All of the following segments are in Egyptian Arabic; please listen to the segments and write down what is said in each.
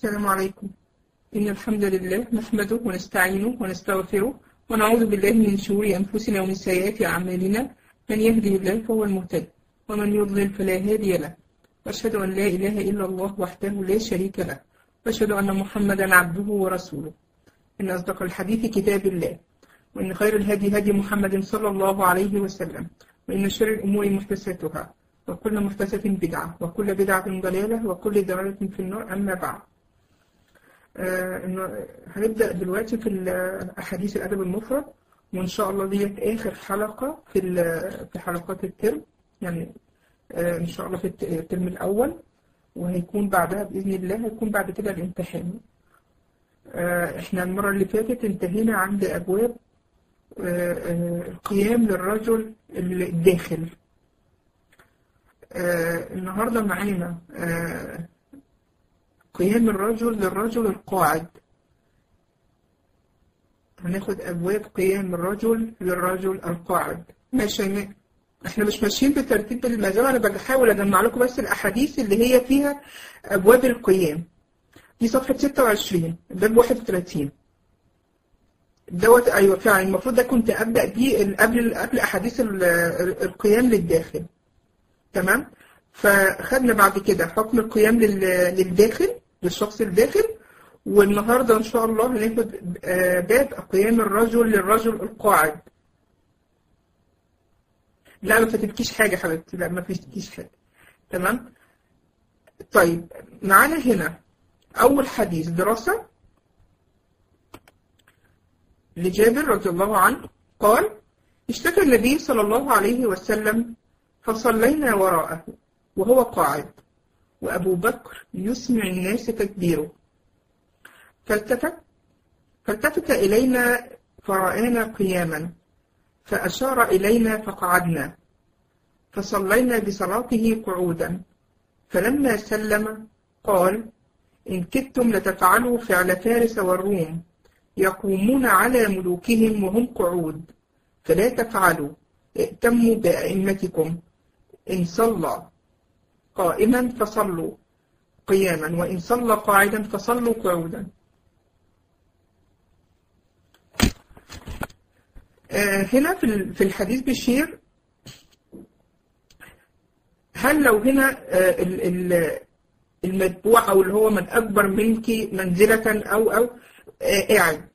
السلام عليكم إن الحمد لله نحمده ونستعينه ونستغفره ونعوذ بالله من شرور أنفسنا ومن سيئات أعمالنا من يهدي الله فهو المهتد ومن يضلل فلا هادي له وأشهد أن لا إله إلا الله وحده لا شريك له وأشهد أن محمدا عبده ورسوله إن أصدق الحديث كتاب الله وإن خير الهدي هدي محمد صلى الله عليه وسلم وإن شر الأمور محدثاتها وكل محدثة بدعة وكل بدعة ضلالة وكل ضلالة في النار أما بعد آه إنه هنبدأ دلوقتي في أحاديث الأدب المفرد وإن شاء الله ديت آخر حلقة في في حلقات الترم يعني آه إن شاء الله في الترم الأول وهيكون بعدها بإذن الله هيكون بعد كده الامتحان آه إحنا المرة اللي فاتت انتهينا عند أبواب القيام للرجل الداخل آه النهاردة معانا آه قيام الرجل للرجل القاعد هناخد أبواب قيام الرجل للرجل القاعد ماشي احنا مش ماشيين بترتيب المزام انا بحاول اجمع لكم بس الاحاديث اللي هي فيها ابواب القيام دي صفحة 26 باب 31 دوت ايوه فعلا المفروض ده كنت ابدا بيه قبل قبل احاديث القيام للداخل تمام فخدنا بعد كده حكم القيام للداخل للشخص الداخل والنهارده ان شاء الله هناخد باب قيام الرجل للرجل القاعد لا ما فاتتكيش حاجه حبيبتي لا ما فاتتكيش حاجه تمام طيب معانا هنا اول حديث دراسه لجابر رضي الله عنه قال اشتكى النبي صلى الله عليه وسلم فصلينا وراءه وهو قاعد وأبو بكر يسمع الناس تكبيره فالتفت فالتفت إلينا فرآنا قياما فأشار إلينا فقعدنا فصلينا بصلاته قعودا فلما سلم قال إن كدتم لتفعلوا فعل فارس والروم يقومون على ملوكهم وهم قعود فلا تفعلوا ائتموا بأئمتكم إن صلى قائما فصلوا قياما وإن صلى قاعدا فصلوا قعودا آه هنا في الحديث بشير هل لو هنا آه المتبوع أو اللي هو من أكبر منك منزلة أو أو آه قاعد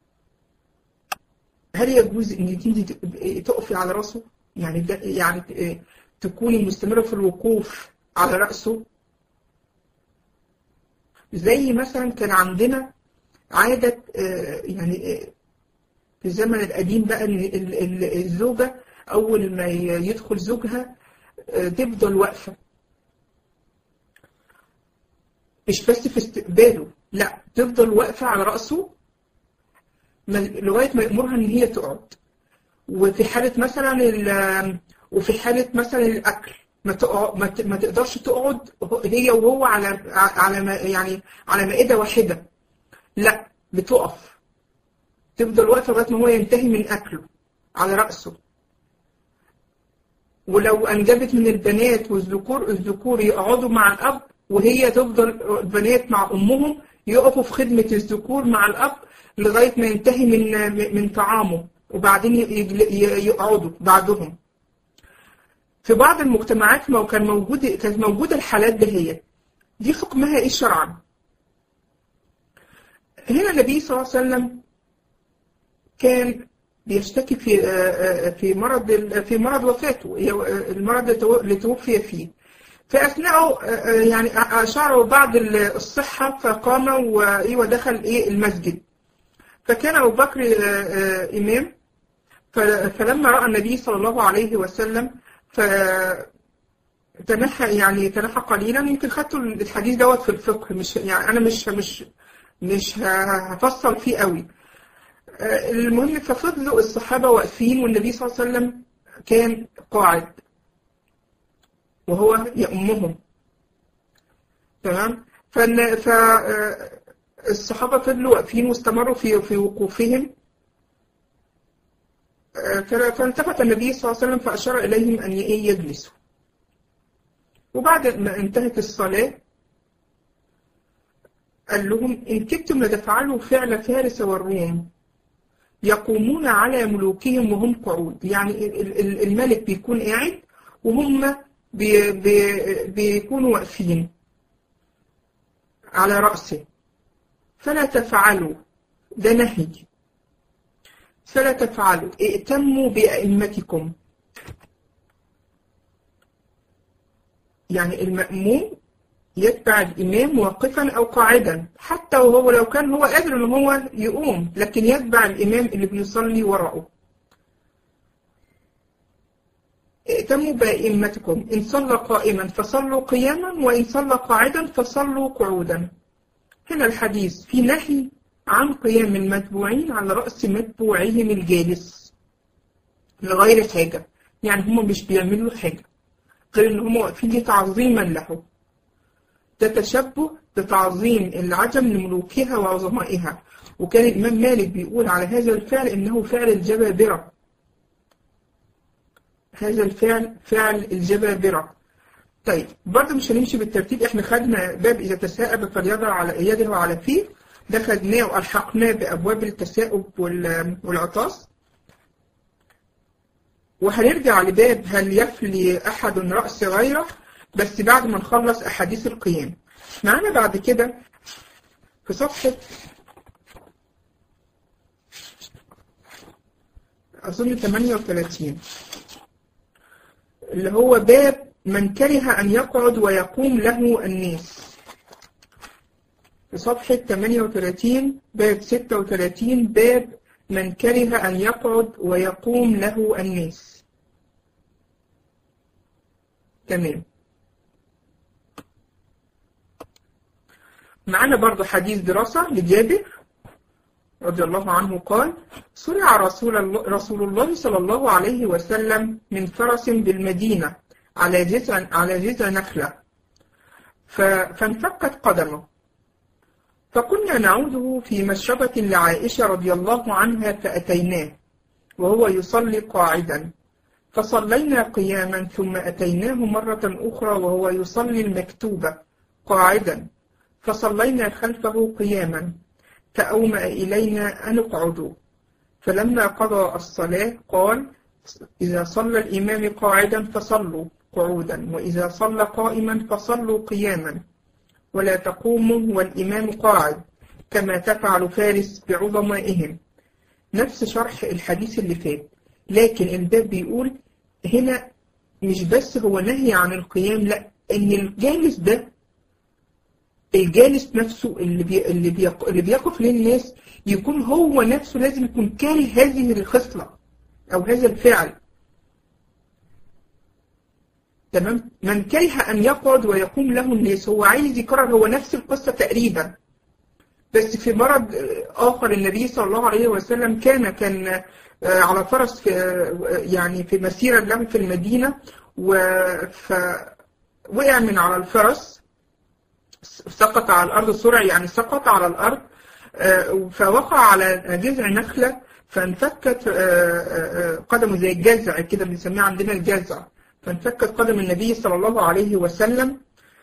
هل يجوز ان انت تقفي على راسه يعني ده يعني تكوني مستمره في الوقوف على راسه زي مثلا كان عندنا عادة يعني في الزمن القديم بقى ان الزوجة أول ما يدخل زوجها تفضل واقفة مش بس في استقباله لا تفضل واقفة على رأسه لغايه ما يامرها ان هي تقعد وفي حاله مثلا وفي حاله مثلا الاكل ما تقعد ما تقدرش تقعد هي وهو على على ما يعني على مائده واحده لا بتقف تفضل واقفه لغايه ما هو ينتهي من اكله على راسه ولو انجبت من البنات والذكور الذكور يقعدوا مع الاب وهي تفضل البنات مع امهم يقفوا في خدمه الذكور مع الاب لغاية ما ينتهي من من طعامه وبعدين يقعدوا بعدهم في بعض المجتمعات ما كان موجود كانت موجودة الحالات دهيت دي حكمها ايه شرعا هنا النبي صلى الله عليه وسلم كان بيشتكي في في مرض في مرض وفاته المرض اللي توفي فيه فأثناء يعني أشعروا بعض الصحة فقام ودخل إيه المسجد فكان أبو بكر إمام فلما رأى النبي صلى الله عليه وسلم فتنحى يعني تنحى قليلا يمكن خدتوا الحديث دوت في الفقه مش يعني أنا مش مش مش هفصل فيه قوي المهم ففضلوا الصحابة واقفين والنبي صلى الله عليه وسلم كان قاعد وهو يأمهم تمام ف الصحابة فضلوا واقفين واستمروا في في وقوفهم فالتفت النبي صلى الله عليه وسلم فأشار إليهم أن يجلسوا وبعد ما انتهت الصلاة قال لهم إن كدتم لتفعلوا فعل فارس والروم يقومون على ملوكهم وهم قعود يعني ال- ال- الملك بيكون قاعد وهم بي بي بيكونوا واقفين على رأسه فلا تفعلوا ده نهي فلا تفعلوا ائتموا بأئمتكم يعني المأموم يتبع الإمام واقفا أو قاعدا حتى وهو لو كان هو قادر إن هو يقوم لكن يتبع الإمام اللي بيصلي وراءه ائتموا بأئمتكم إن صلى قائما فصلوا قياما وإن صلى قاعدا فصلوا قعودا هنا الحديث في نهي عن قيام المتبوعين على رأس متبوعهم الجالس لغير حاجة يعني هم مش بيعملوا حاجة غير إن هم واقفين تعظيما له ده تشبه بتعظيم العجم لملوكها وعظمائها وكان الإمام مالك بيقول على هذا الفعل إنه فعل الجبابرة هذا الفعل فعل الجبابرة طيب برضه مش هنمشي بالترتيب احنا خدنا باب إذا تساءب فليضع على يده على فيه ده خدناه وألحقناه بأبواب التساؤب وال- والعطاس وهنرجع لباب هل يفلي أحد رأس غيره بس بعد ما نخلص أحاديث القيام معانا بعد كده في صفحة أظن 38 اللي هو باب من كره أن يقعد ويقوم له الناس في صفحة 38 باب 36 باب من كره أن يقعد ويقوم له الناس تمام معانا برضو حديث دراسة لجابر رضي الله عنه قال صرع رسول الله, رسول الله صلى الله عليه وسلم من فرس بالمدينة على جذع على جذع نخلة ف- فانفكت قدمه فكنا نعوده في مشربة لعائشة رضي الله عنها فأتيناه وهو يصلي قاعدا فصلينا قياما ثم أتيناه مرة أخرى وهو يصلي المكتوبة قاعدا فصلينا خلفه قياما فأومأ إلينا أن اقعدوا فلما قضى الصلاة قال إذا صلى الإمام قاعدا فصلوا قعودا وإذا صلى قائما فصلوا قياما ولا تقوموا والإمام قاعد كما تفعل فارس بعظمائهم نفس شرح الحديث اللي فات لكن الباب بيقول هنا مش بس هو نهي عن القيام لا ان الجالس ده الجالس نفسه اللي بي اللي, بيق اللي بيقف للناس يكون هو نفسه لازم يكون كاره هذه الخصلة أو هذا الفعل تمام من كره أن يقعد ويقوم له الناس هو عايز يكرر هو نفس القصة تقريبا بس في مرض آخر النبي صلى الله عليه وسلم كان كان على فرس في يعني في مسيرة له في المدينة ووقع من على الفرس سقط على الأرض سرع يعني سقط على الأرض فوقع على جذع نخلة فانفكت قدمه زي الجذع كده بنسميه عندنا الجذع فانفكت قدم النبي صلى الله عليه وسلم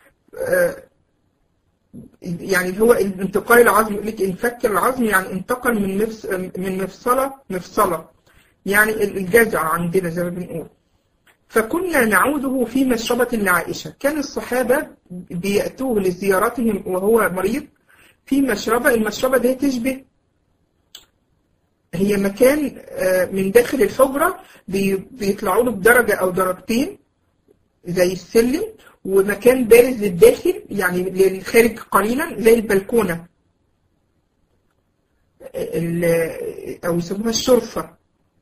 يعني هو انتقال العظم يقول لك انفك العظم يعني انتقل من مفص من مفصلة مفصلة يعني الجذع عندنا زي ما بنقول فكنا نعوده في مشربة لعائشة كان الصحابة بيأتوه لزيارتهم وهو مريض في مشربة المشربة دي تشبه هي مكان من داخل الحجرة بيطلعوا له بدرجة أو درجتين زي السلم ومكان بارز للداخل يعني للخارج قليلا زي البلكونة أو يسموها الشرفة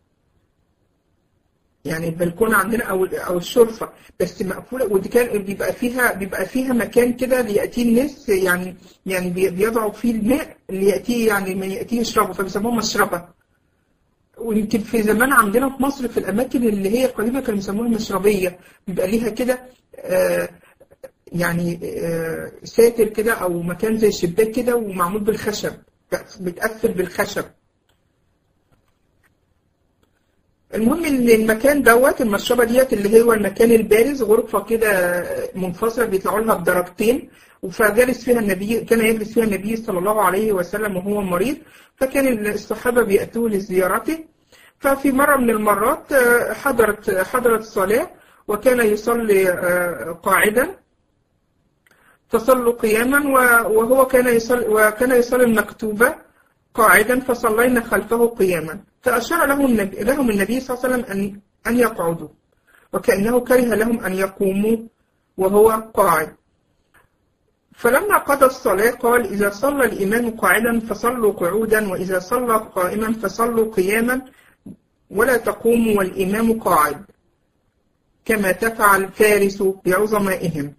يعني البلكونه عندنا او او الشرفه بس مقفوله ودي كان بيبقى فيها بيبقى فيها مكان كده لياتيه الناس يعني يعني بيضعوا فيه الماء لياتيه يعني من ياتيه يشربه فبيسموه مشربه ويمكن في زمان عندنا في مصر في الاماكن اللي هي قريبه كانوا بيسموها مشربيه بيبقى ليها كده آه يعني آه ساتر كده او مكان زي الشباك كده ومعمول بالخشب بتقفل بالخشب المهم ان المكان دوت المشربه ديت اللي هو المكان البارز غرفه كده منفصله بيطلعوا لها بدرجتين فجلس فيها النبي كان يجلس فيها النبي صلى الله عليه وسلم وهو مريض فكان الصحابه بياتوه لزيارته ففي مره من المرات حضرت حضرت الصلاه وكان يصلي قاعدا فصلوا قياما وهو كان يصلي وكان يصلي المكتوبه قاعدا فصلينا خلفه قياما فأشار له النبي لهم النبي صلى الله عليه وسلم أن أن يقعدوا وكأنه كره لهم أن يقوموا وهو قاعد فلما قضى الصلاة قال إذا صلى الإمام قاعدا فصلوا قعودا وإذا صلى قائما فصلوا قياما ولا تقوموا والإمام قاعد كما تفعل فارس بعظمائهم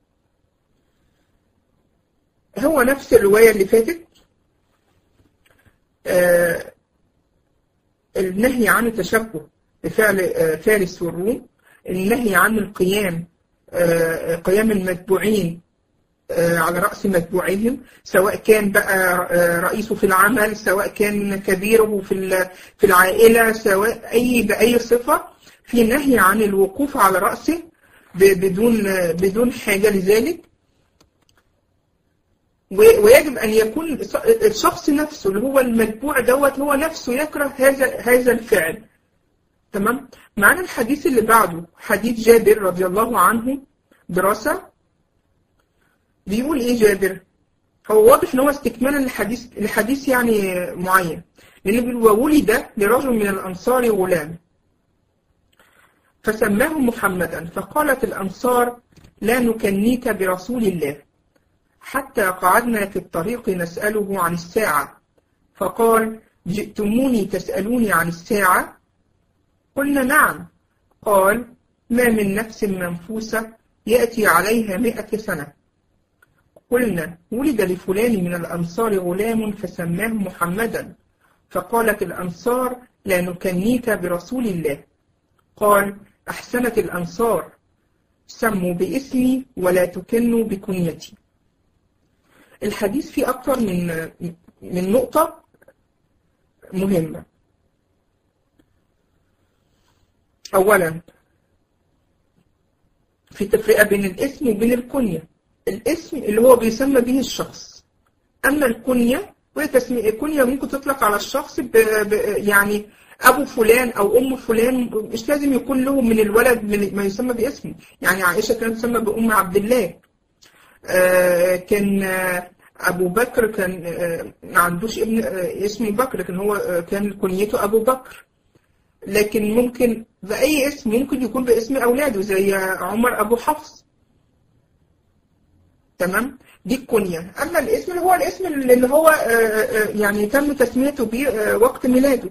هو نفس الرواية اللي فاتت آه النهي عن التشبه بفعل آه فارس والروم النهي عن القيام آه قيام المتبوعين على رأس متبوعيهم سواء كان بقى رئيسه في العمل سواء كان كبيره في في العائلة سواء أي بأي صفة في نهي عن الوقوف على رأسه بدون بدون حاجة لذلك ويجب أن يكون الشخص نفسه اللي هو المتبوع دوت هو نفسه يكره هذا هذا الفعل تمام معنا الحديث اللي بعده حديث جابر رضي الله عنه دراسة بيقول ايه جابر هو واضح ان هو استكمالا لحديث لحديث يعني معين لان بيقول وولد لرجل من الانصار غلام فسماه محمدا فقالت الانصار لا نكنيك برسول الله حتى قعدنا في الطريق نسأله عن الساعة فقال جئتموني تسألوني عن الساعة قلنا نعم قال ما من نفس منفوسة يأتي عليها مئة سنة قلنا ولد لفلان من الأنصار غلام فسماه محمدا فقالت الأنصار لا نكنيك برسول الله قال أحسنت الأنصار سموا باسمي ولا تكنوا بكنيتي الحديث فيه أكثر من من نقطة مهمة أولا في تفرقة بين الاسم وبين الكنية الاسم اللي هو بيسمى به الشخص أما الكنية وهي تسمية الكنية ممكن تطلق على الشخص ب... ب... يعني أبو فلان أو أم فلان مش لازم يكون له من الولد من ما يسمى باسمه يعني عائشة كانت تسمى بأم عبد الله آه كان آه أبو بكر كان آه ما عندوش ابن اسمه بكر لكن هو كان كنيته أبو بكر لكن ممكن بأي اسم ممكن يكون باسم أولاده زي عمر أبو حفص تمام دي الكنية أما الاسم اللي هو الاسم اللي هو يعني تم تسميته به وقت ميلاده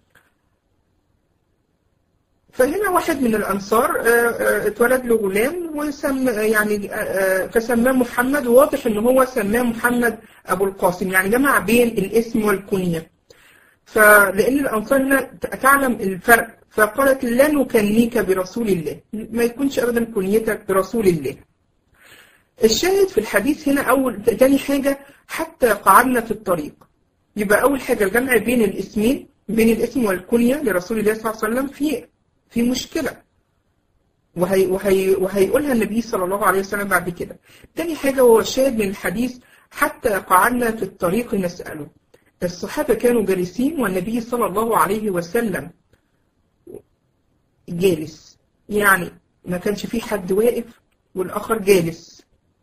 فهنا واحد من الأنصار اتولد له غلام وسم يعني فسماه محمد وواضح إن هو سماه محمد أبو القاسم يعني جمع بين الاسم والكنية فلأن الأنصار هنا تعلم الفرق فقالت لا نكنيك برسول الله ما يكونش أبدا كنيتك برسول الله الشاهد في الحديث هنا أول تاني حاجة حتى قعدنا في الطريق يبقى أول حاجة الجمع بين الاسمين بين الاسم والكنية لرسول الله صلى الله عليه وسلم في في مشكلة وهي وهي وهيقولها النبي صلى الله عليه وسلم بعد كده تاني حاجة هو الشاهد من الحديث حتى قعدنا في الطريق نسأله الصحابة كانوا جالسين والنبي صلى الله عليه وسلم جالس يعني ما كانش في حد واقف والآخر جالس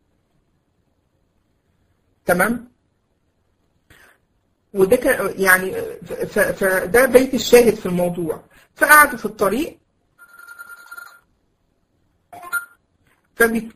تمام وده كان يعني فده بيت الشاهد في الموضوع فقعدوا في الطريق فبي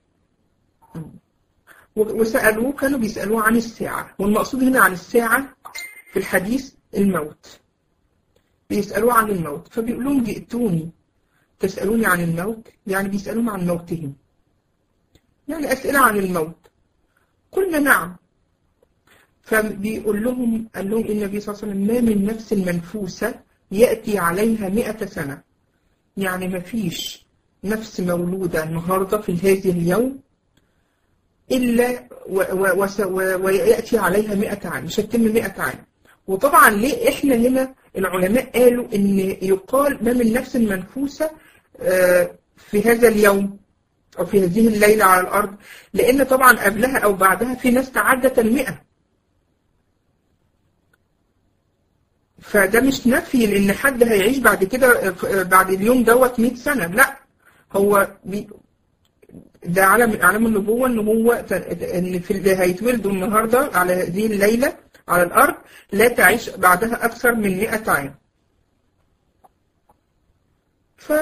وسألوه كانوا بيسألوه عن الساعة والمقصود هنا عن الساعة في الحديث الموت بيسألوه عن الموت فبيقول لهم جئتوني تسألوني عن الموت يعني بيسألون عن موتهم يعني أسئلة عن الموت قلنا نعم فبيقول لهم قال لهم النبي صلى الله عليه وسلم ما من نفس منفوسة يأتي عليها مئة سنة يعني ما فيش نفس مولودة النهاردة في هذه اليوم إلا ويأتي عليها مئة عام مش هتتم مئة عام وطبعا ليه إحنا هنا العلماء قالوا إن يقال ما من نفس منفوسة آه، في هذا اليوم أو في هذه الليلة على الأرض لأن طبعا قبلها أو بعدها في ناس تعدت المئة فده مش نفي لأن حد هيعيش بعد كده آه، بعد اليوم دوت 100 سنة لا هو بي ده علم من أعلام النبوة إن هو ت- إن في اللي هيتولدوا النهاردة على هذه الليلة على الأرض لا تعيش بعدها أكثر من 100 عام. ف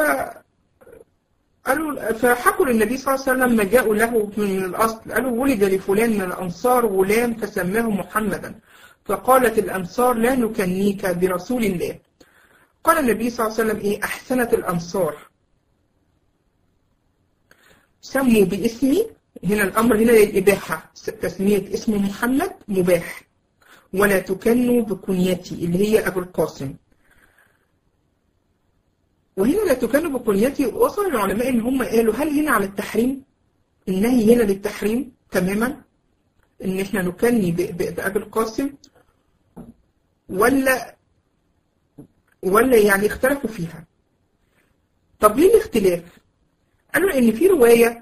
قالوا فحكوا للنبي صلى الله عليه وسلم لما جاءوا له من الأصل قالوا ولد لفلان من الأنصار غلام فسماه محمدا فقالت الأنصار لا نكنيك برسول الله قال النبي صلى الله عليه وسلم إيه أحسنت الأنصار سموا باسمي هنا الأمر هنا للإباحة تسمية اسم محمد مباح ولا تكنوا بكنيتي اللي هي أبو القاسم وهنا لا تكنوا بكنيتي وصل العلماء إن هم قالوا هل هنا على التحريم النهي هنا للتحريم تماما إن إحنا نكني ب- ب- بأبي القاسم ولا ولا يعني اختلفوا فيها طب ليه الاختلاف قالوا ان في رواية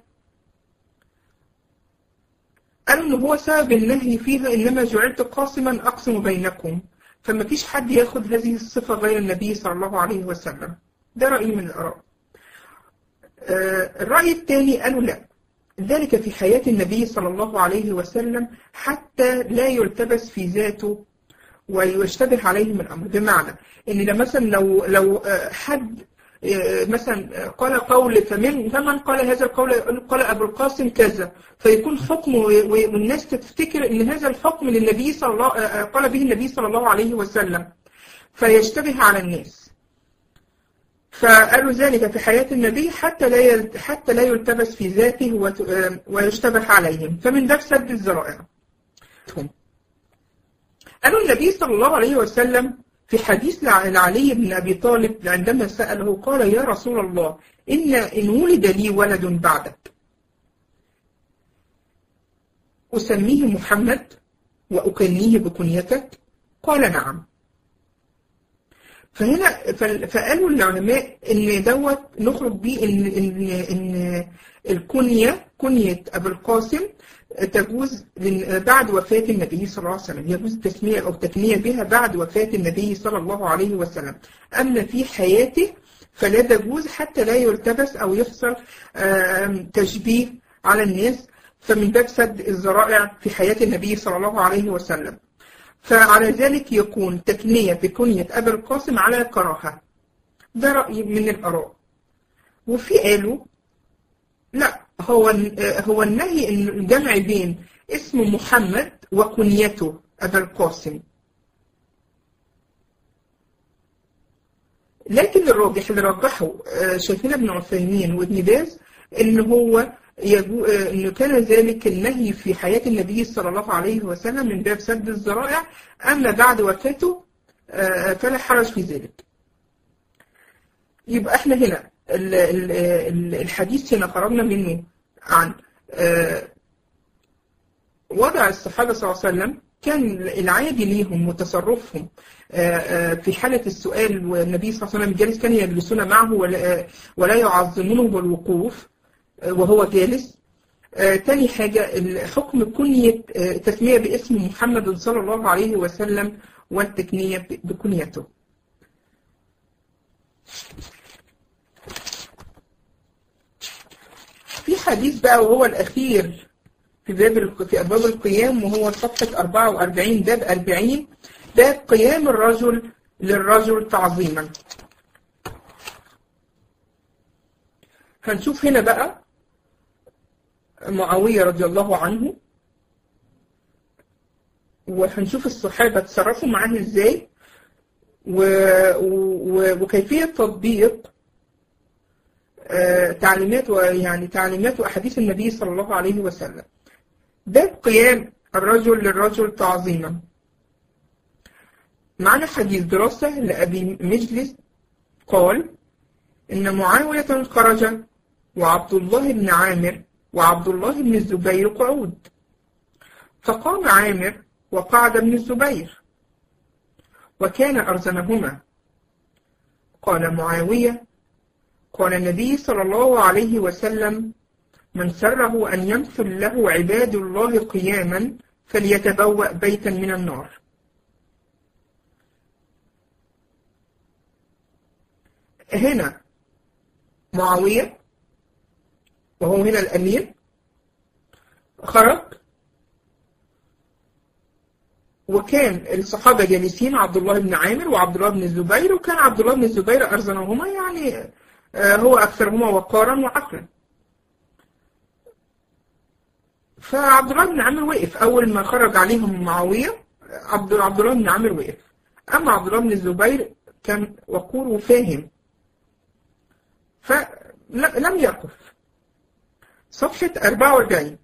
قالوا ان هو سبب النهي فيها انما جعلت قاسما اقسم بينكم فما فيش حد ياخد هذه الصفة غير النبي صلى الله عليه وسلم ده رأي من الآراء آه، الرأي الثاني قالوا لا ذلك في حياة النبي صلى الله عليه وسلم حتى لا يلتبس في ذاته ويشتبه عليهم الأمر بمعنى إن ده مثلا لو لو آه، حد آه، مثلا آه، قال قول فمن فمن قال هذا القول قال أبو القاسم كذا فيكون حكم و- و- والناس تفتكر إن هذا الحكم للنبي صلى الله آه، آه، قال به النبي صلى الله عليه وسلم فيشتبه على الناس فقالوا ذلك في حياة النبي حتى لا يل- حتى لا يلتبس في ذاته وت- آه، ويشتبه عليهم فمن باب سد الذرائع قالوا النبي صلى الله عليه وسلم في حديث لع- لعلي بن أبي طالب عندما سأله قال يا رسول الله إن إن ولد لي ولد بعدك أسميه محمد وأكنيه بكنيتك قال نعم فهنا فال- فقالوا العلماء ان دوت نخرج بيه ان ان ان الكنيه كنيه ابو القاسم تجوز لن- بعد وفاه النبي صلى الله عليه وسلم يجوز التسميه او التكنيه بها بعد وفاه النبي صلى الله عليه وسلم اما في حياته فلا تجوز حتى لا يلتبس او يحصل آم، تشبيه على الناس فمن باب سد الذرائع في حياه النبي صلى الله عليه وسلم فعلى ذلك يكون تكنية بكنية أبي القاسم على كراهة ده رأي من الآراء وفي قالوا لا هو هو النهي ان الجمع بين اسم محمد وكنيته أبا القاسم لكن الراجح اللي رجحه آه، شيخنا ابن عثيمين وابن باز ان هو يجو... آه، انه كان ذلك النهي في حياة النبي صلى الله عليه وسلم من باب سد الذرائع اما بعد وفاته آه، فلا حرج في ذلك. يبقى احنا هنا ال- ال- ال- الحديث هنا خرجنا منه عن آه، وضع الصحابة صلى الله عليه وسلم كان العادي ليهم وتصرفهم آه، آه، في حالة السؤال والنبي صلى الله عليه وسلم جالس كان يجلسون معه ولا, آه، ولا يعظمونه بالوقوف آه، وهو جالس آه، تاني حاجة الحكم كنية آه، تسمية باسم محمد صلى الله عليه وسلم والتكنية ب- بكنيته في حديث بقى وهو الأخير في باب الق- في أبواب القيام وهو صفحة 44 باب 40 باب قيام الرجل للرجل تعظيما هنشوف هنا بقى معاوية رضي الله عنه وهنشوف الصحابة تصرفوا معاه ازاي و... و... وكيفية تطبيق آه، تعليمات ويعني تعليمات وأحاديث النبي صلى الله عليه وسلم باب قيام الرجل للرجل تعظيما معنا حديث دراسة لأبي مجلس قال إن معاوية خرج وعبد الله بن عامر وعبد الله بن الزبير قعود فقام عامر وقعد ابن الزبير وكان أرزمهما قال معاوية قال النبي صلى الله عليه وسلم من سره أن يمثل له عباد الله قياما فليتبوأ بيتا من النار هنا معاوية وهو هنا الأمير خرج وكان الصحابة جالسين عبد الله بن عامر وعبد الله بن الزبير وكان عبد الله بن الزبير أرزنهما يعني هو أكثرهما وقارا وعقلا فعبد الله بن عامر وقف أول ما خرج عليهم معاوية عبد عبد الله بن عامر وقف أما عبد الله بن الزبير كان وقور وفاهم فلم يقف صفحة 44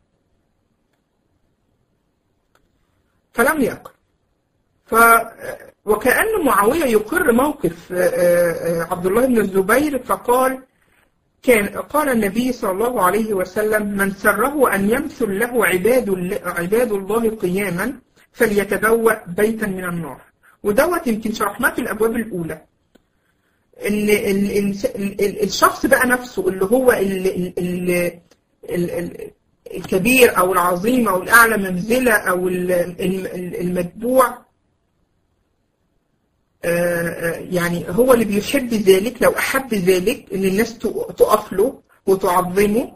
فلم يقف ف وكأن معاوية يقر موقف عبد الله بن الزبير فقال كان قال النبي صلى الله عليه وسلم من سره أن يمثل له عباد عباد الله قياما فليتبوأ بيتا من النار ودوت يمكن شرحناه في الأبواب الأولى ان الشخص بقى نفسه اللي هو الكبير او العظيم او الاعلى منزله او المتبوع يعني هو اللي بيحب ذلك لو احب ذلك ان الناس تقف له وتعظمه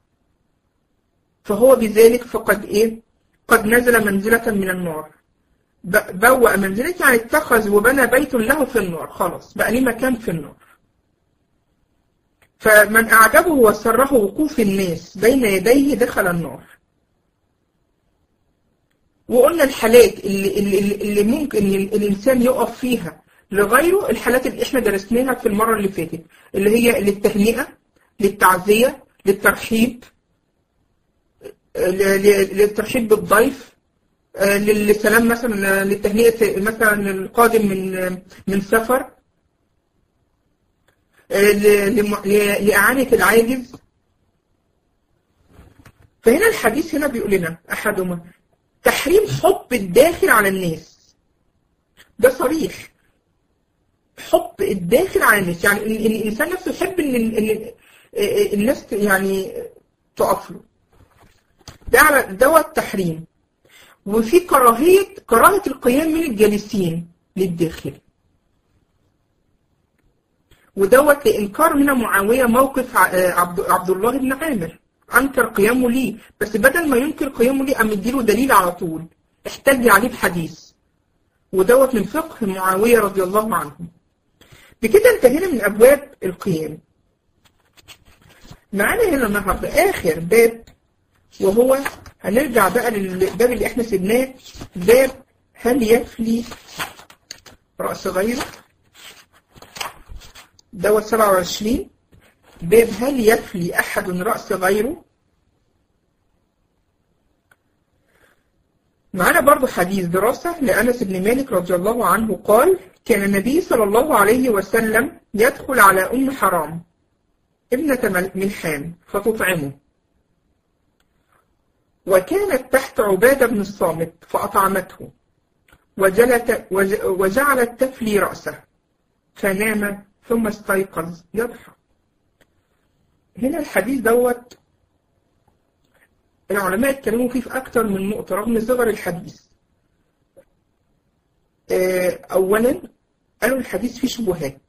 فهو بذلك فقد ايه قد نزل منزله من النار بوأ منزلة يعني اتخذ وبنى بيت له في النار خلاص بقى ليه مكان في النار فمن أعجبه وسره وقوف الناس بين يديه دخل النار وقلنا الحالات اللي, اللي, اللي ممكن الإنسان يقف فيها لغيره الحالات اللي احنا درسناها في المرة اللي فاتت اللي هي للتهنئة للتعزية للترحيب للترحيب بالضيف للسلام مثلا للتهنئة مثلا القادم من من سفر لإعانة العاجز فهنا الحديث هنا بيقول لنا أحدهما تحريم حب الداخل على الناس ده صريح حب الداخل على الناس يعني إن الإنسان نفسه يحب إن الناس يعني تقف له ده على دوت تحريم وفي كراهية كراهة القيام من الجالسين للداخل ودوت لإنكار هنا معاوية موقف عبد, عبد الله بن عامر أنكر قيامه ليه بس بدل ما ينكر قيامه ليه قام يديله دليل على طول احتج عليه بحديث ودوت من فقه معاوية رضي الله عنه بكده انتهينا من أبواب القيام معانا هنا النهارده آخر باب وهو هنرجع بقى للباب اللي احنا سيبناه باب هل يفلي رأس غيره دوت 27 باب هل يفلي أحد رأس غيره معنا برضو حديث دراسة لأنس بن مالك رضي الله عنه قال كان النبي صلى الله عليه وسلم يدخل على أم حرام ابنة ملحان فتطعمه وكانت تحت عبادة بن الصامت فأطعمته وجلت وجعلت تفلي رأسه فنام ثم استيقظ يضحك هنا الحديث دوت العلماء اتكلموا فيه في أكتر من نقطة رغم صغر الحديث أولا قالوا الحديث فيه شبهات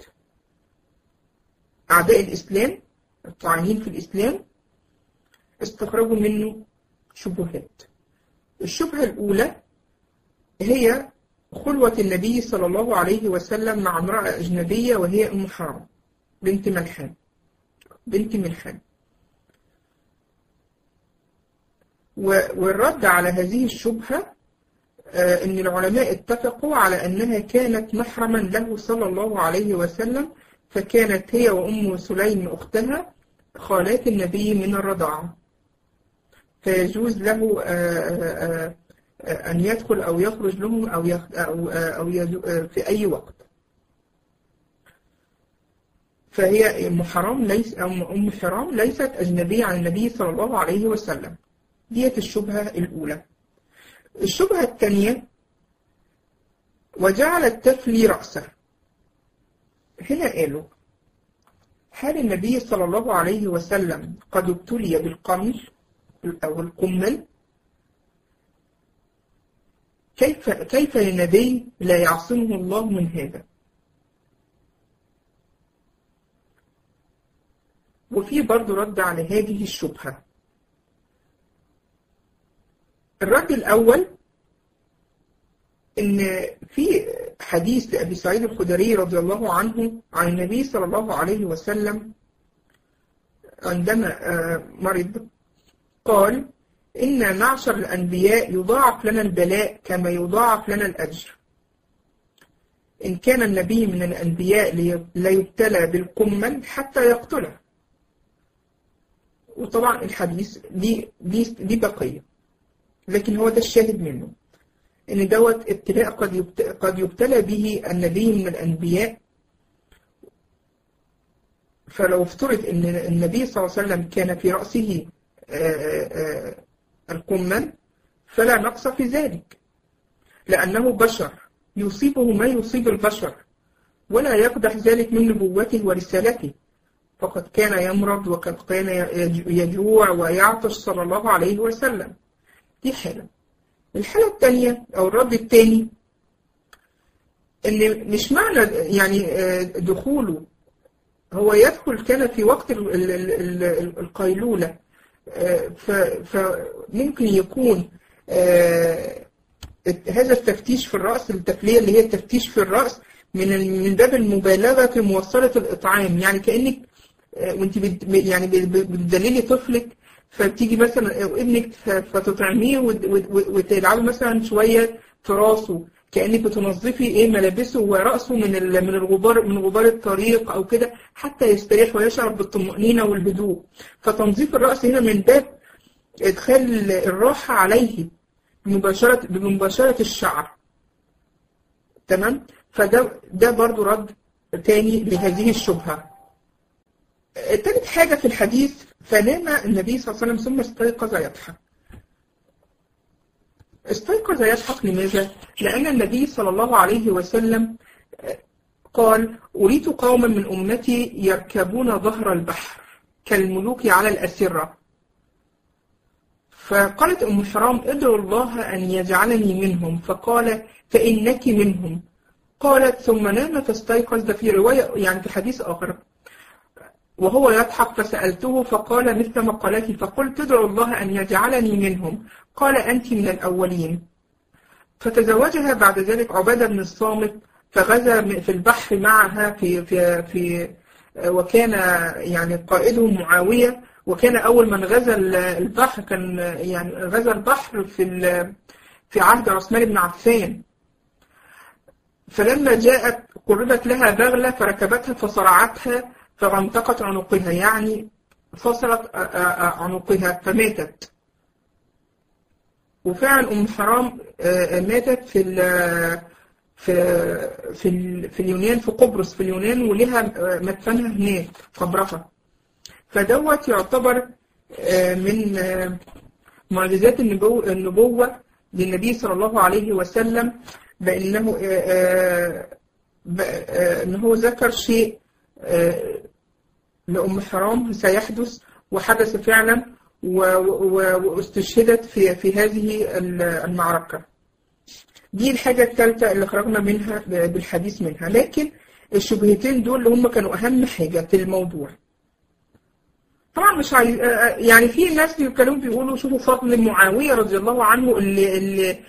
أعداء الإسلام الطاعنين في الإسلام استخرجوا منه شبهات الشبهة الأولى هي خلوة النبي صلى الله عليه وسلم مع امرأة أجنبية وهي أم حرام بنت ملحان بنت ملحان والرد على هذه الشبهة أن العلماء اتفقوا على أنها كانت محرما له صلى الله عليه وسلم فكانت هي وأم سليم أختها خالات النبي من الرضاعة فيجوز له أن يدخل أو يخرج لهم أو أو أو في أي وقت. فهي أم حرام ليس أم حرام ليست أجنبية عن النبي صلى الله عليه وسلم. ديت الشبهة الأولى. الشبهة الثانية وجعلت تفلي رأسه. هنا قالوا هل النبي صلى الله عليه وسلم قد ابتلي بالقمل أو القمل كيف كيف للنبي لا يعصمه الله من هذا وفي برضه رد على هذه الشبهة الرد الأول إن في حديث لأبي سعيد الخدري رضي الله عنه عن النبي صلى الله عليه وسلم عندما مرض قال إن معشر الأنبياء يضاعف لنا البلاء كما يضاعف لنا الأجر إن كان النبي من الأنبياء لا يبتلى بالقمل حتى يقتله وطبعا الحديث دي, دي, دي بقية لكن هو ده الشاهد منه إن دوت ابتلاء قد قد يبتلى به النبي من الأنبياء فلو افترض أن النبي صلى الله عليه وسلم كان في رأسه القمل فلا نقص في ذلك لأنه بشر يصيبه ما يصيب البشر ولا يقدح ذلك من نبوته ورسالته فقد كان يمرض وقد كان يجوع ويعطش صلى الله عليه وسلم دي حالة الحالة الثانية أو الرد الثاني إن مش معنى يعني دخوله هو يدخل كان في وقت القيلولة فممكن يكون هذا التفتيش في الرأس التفلية اللي هي التفتيش في الرأس من من باب المبالغة في موصلة الإطعام يعني كأنك وانت يعني بتدللي طفلك فبتيجي مثلا ابنك فتطعميه وتلعبي مثلا شوية في راسه كأنك بتنظفي ايه ملابسه ورأسه من من الغبار من غبار الطريق او كده حتى يستريح ويشعر بالطمأنينة والهدوء فتنظيف الرأس هنا من باب ادخال الراحة عليه بمباشرة بمباشرة الشعر تمام فده ده برضو رد تاني لهذه الشبهة تالت حاجة في الحديث فنام النبي صلى الله عليه وسلم ثم استيقظ يضحك استيقظ يضحك لماذا؟ لأن النبي صلى الله عليه وسلم قال أريد قوما من أمتي يركبون ظهر البحر كالملوك على الأسرة فقالت أم حرام ادعوا الله أن يجعلني منهم فقال فإنك منهم قالت ثم نام فاستيقظ ده في رواية يعني في حديث آخر وهو يضحك فسألته فقال مثل مقالتي فقلت ادعو الله أن يجعلني منهم قال أنت من الأولين فتزوجها بعد ذلك عبادة بن الصامت فغزا في البحر معها في في في وكان يعني قائده معاوية وكان أول من غزا البحر كان يعني غزا البحر في في عهد عثمان بن عفان فلما جاءت قربت لها بغلة فركبتها فصرعتها فانتقت عنقها يعني فصلت عنقها فماتت وفعلا أم حرام ماتت في ال في في ال في اليونان في قبرص في اليونان ولها مدفنها هناك قبرها فدوت يعتبر من معجزات النبوة, النبوة للنبي صلى الله عليه وسلم بأنه إن هو ذكر شيء لأم حرام سيحدث وحدث فعلا واستشهدت في في هذه المعركة دي الحاجة الثالثة اللي خرجنا منها بالحديث منها لكن الشبهتين دول اللي هم كانوا أهم حاجة في الموضوع طبعا مش عايز يعني في ناس كانوا بيقولوا شوفوا فضل معاوية رضي الله عنه اللي, اللي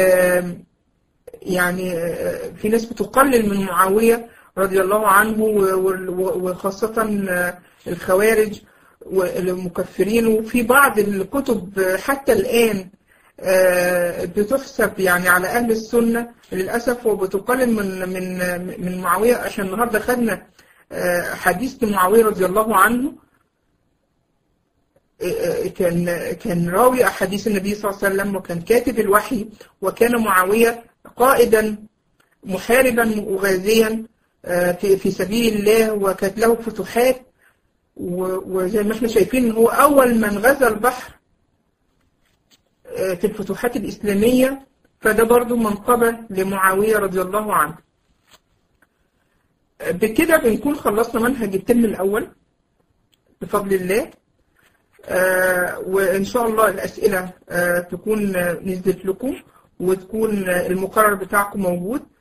يعني في ناس بتقلل من معاوية رضي الله عنه وخاصة الخوارج والمكفرين وفي بعض الكتب حتى الآن بتحسب يعني على أهل السنة للأسف وبتقلل من من من معاوية عشان النهاردة خدنا حديث معاوية رضي الله عنه كان كان راوي أحاديث النبي صلى الله عليه وسلم وكان كاتب الوحي وكان معاوية قائدا محاربا وغازيا في في سبيل الله وكانت له فتوحات وزي ما احنا شايفين هو أول من غزا البحر في الفتوحات الإسلامية فده برضو منقبة لمعاوية رضي الله عنه بكده بنكون خلصنا منهج الترم الأول بفضل الله آه، وإن شاء الله الأسئلة آه، تكون نزلت لكم وتكون المقرر بتاعكم موجود